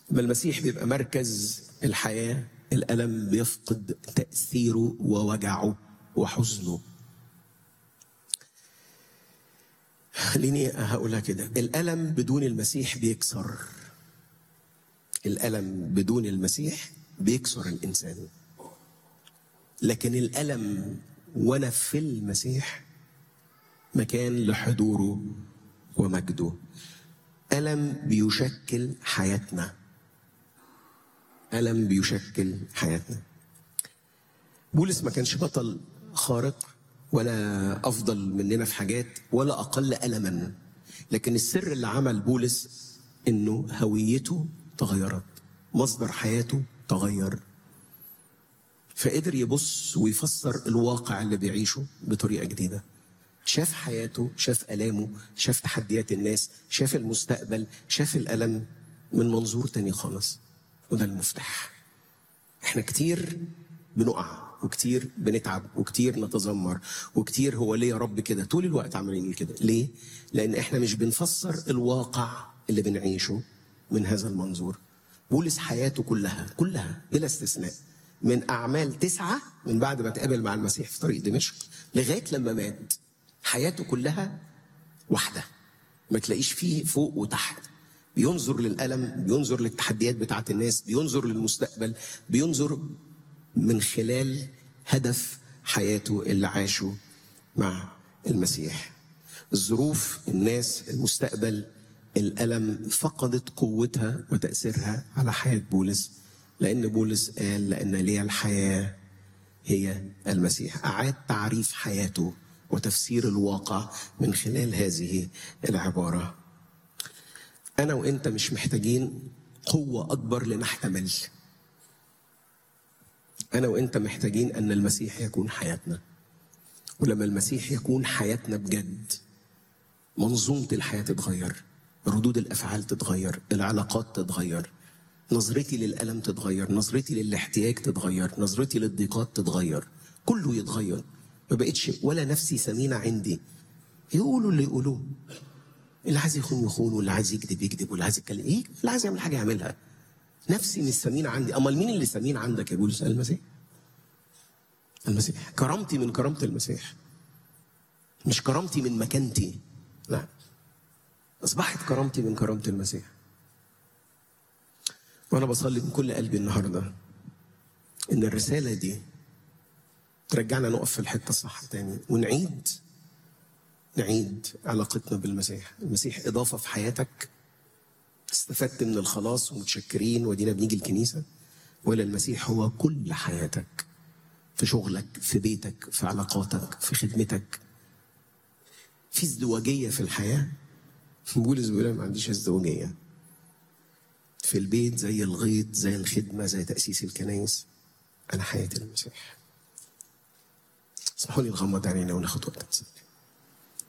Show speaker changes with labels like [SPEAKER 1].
[SPEAKER 1] لما المسيح بيبقى مركز الحياة الألم بيفقد تأثيره ووجعه وحزنه خليني هقولها كده الألم بدون المسيح بيكسر الألم بدون المسيح بيكسر الإنسان لكن الألم وأنا في المسيح مكان لحضوره ومجده ألم بيشكل حياتنا ألم بيشكل حياتنا بولس ما كانش بطل خارق ولا أفضل مننا في حاجات ولا أقل ألما لكن السر اللي عمل بولس إنه هويته تغيرت مصدر حياته تغير فقدر يبص ويفسر الواقع اللي بيعيشه بطريقة جديدة شاف حياته شاف ألامه شاف تحديات الناس شاف المستقبل شاف الألم من منظور تاني خالص وده المفتاح احنا كتير بنقع وكتير بنتعب وكتير نتذمر وكتير هو ليه يا رب كده طول الوقت عمالين كده ليه لان احنا مش بنفسر الواقع اللي بنعيشه من هذا المنظور بولس حياته كلها كلها بلا استثناء من اعمال تسعه من بعد ما تقابل مع المسيح في طريق دمشق لغايه لما مات حياته كلها واحده ما تلاقيش فيه فوق وتحت بينظر للألم بينظر للتحديات بتاعت الناس بينظر للمستقبل بينظر من خلال هدف حياته اللي عاشه مع المسيح الظروف الناس المستقبل الألم فقدت قوتها وتأثيرها على حياة بولس لأن بولس قال لأن لي الحياة هي المسيح أعاد تعريف حياته وتفسير الواقع من خلال هذه العبارة أنا وأنت مش محتاجين قوة أكبر لنحتمل أنا وأنت محتاجين أن المسيح يكون حياتنا ولما المسيح يكون حياتنا بجد منظومة الحياة تتغير ردود الأفعال تتغير العلاقات تتغير نظرتي للألم تتغير نظرتي للاحتياج تتغير نظرتي للضيقات تتغير كله يتغير ما بقتش ولا نفسي سمينة عندي يقولوا اللي يقولوه اللي عايز يخون يخون واللي عايز يكذب يكذب واللي عايز يتكلم ايه اللي عايز يعمل حاجه يعملها نفسي مش سمين عندي امال مين اللي سمين عندك يا بولس المسيح المسيح كرامتي من كرامه المسيح مش كرامتي من مكانتي لا اصبحت كرامتي من كرامه المسيح وانا بصلي من كل قلبي النهارده ان الرساله دي ترجعنا نقف في الحته الصح تاني ونعيد نعيد علاقتنا بالمسيح المسيح إضافة في حياتك استفدت من الخلاص ومتشكرين ودينا بنيجي الكنيسة ولا المسيح هو كل حياتك في شغلك في بيتك في علاقاتك في خدمتك في ازدواجية في الحياة بولس بيقول ما عنديش ازدواجية في البيت زي الغيط زي الخدمة زي تأسيس الكنائس أنا حياتي المسيح اسمحوا لي نغمض عينينا وناخد وقت نصلي